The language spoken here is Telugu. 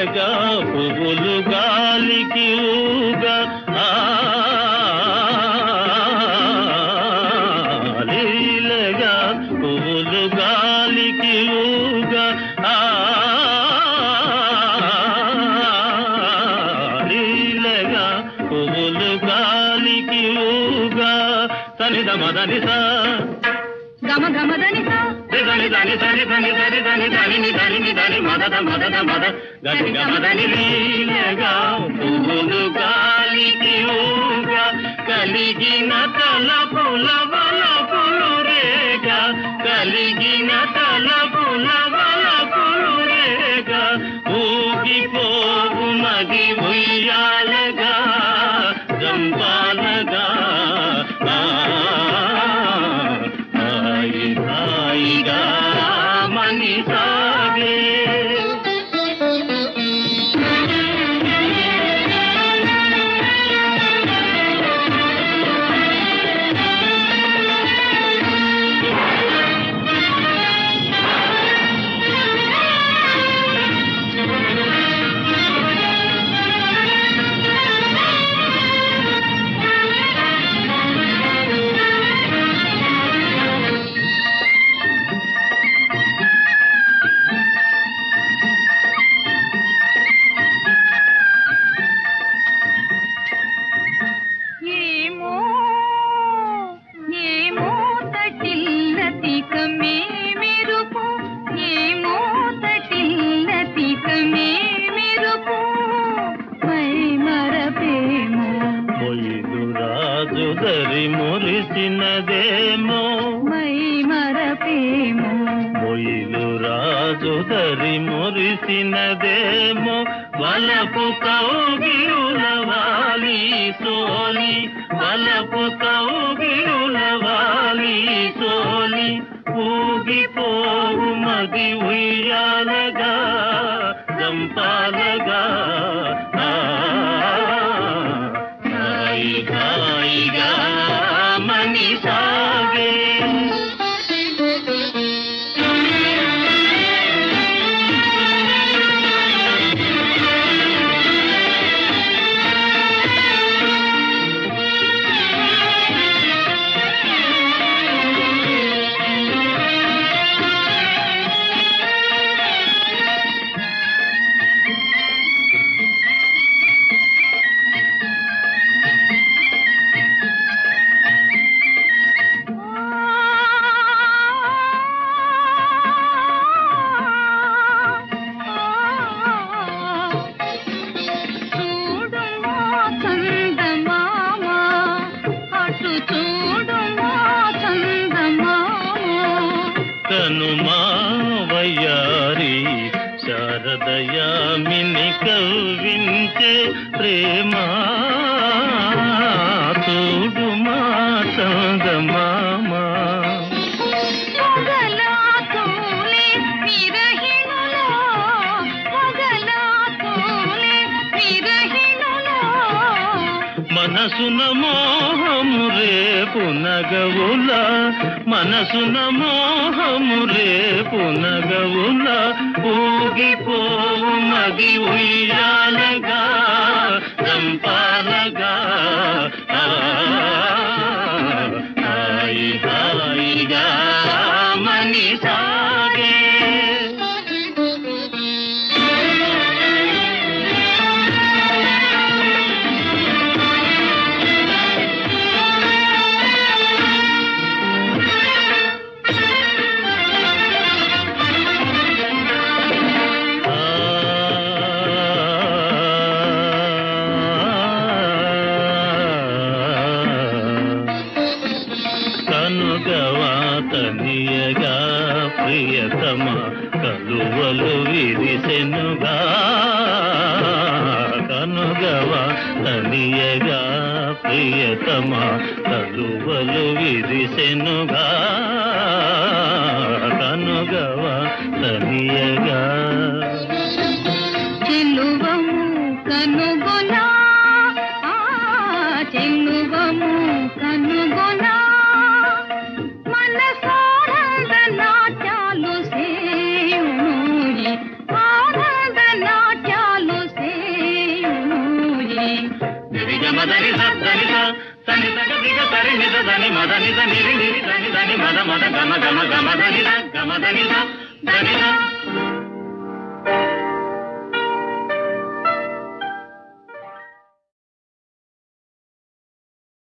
లీలగా పువ్వులు గాలికి ఊగా ఆ, లీలగా పువ్వులు గాలికి ఊగా ఆ, లీలగా పువ్వులు గాలికి ఊగా సనిద మదనిసా గమ గమదని సా దని దని దని దని దని దని దని ని దని ని దని మదద మదద మద గని గమదని లీలగా పువ్వులు గాలికి ఊగా కలిగిన తలపుల వలపులు రేగా కలిగిన తలపుల వలపులు రేగా ఊగిపోవు మది ఉయ్యాలగా జంపాలగా ఆ హాయి హాయిగా మని సాగే ఏమో ఏమో తటిల్లతిక మే మెరుపు ఏమో తటిల్లతిక మే మెరుపు మై మరపేమో మొయ్యిదు రాజు దరి మురిసినదేమో మై మరపేమో మొయిలు రాజు దరి మురిసినదేమో వలపు కౌగిలుల వాలి సోలి వలపు కౌగిలుల వాలి సోలి ఊగిపోవు మది ఉయ్యాలగా జంపాలగా ఆ, హాయి హాయిగా మని సాగే చూడు మా చందమామ అటు చూడు మా చందమామ తను మావయ్యారి శారదయామిని కవ్వించే ప్రేమ చూడు మా చందమామ పొగలా తోలే విరహిణులో పొగలా తోలే విరహిణులో మనసున మోహము రేపు నగవుల మనసున మోహము రేపు నగవుల ఊగిపోవు మది ఉయ్యాలగా చంపాలగా ఆ, హాయి హాయిగా మని సాగే కనుగవాతనియగా ప్రియతమ కలువలు విరిసెనుగా కనుగవా తనియగా ప్రియతమ కలువలు విరిసెనుగా కనుగవా తనియగా చెల్లువము కనుగొనా ఆ, చెల్లువము కనుగొనా మనసానంద నాట్యాలు సేవునోయి ఆనంద నాట్యాలు నిరి గమ దని స దని స సని సగ దిగ సరి నిద దని మద నిద నిరి నిరి దని దని మద మద గమ గమ గమ దని స గమ దని స దని స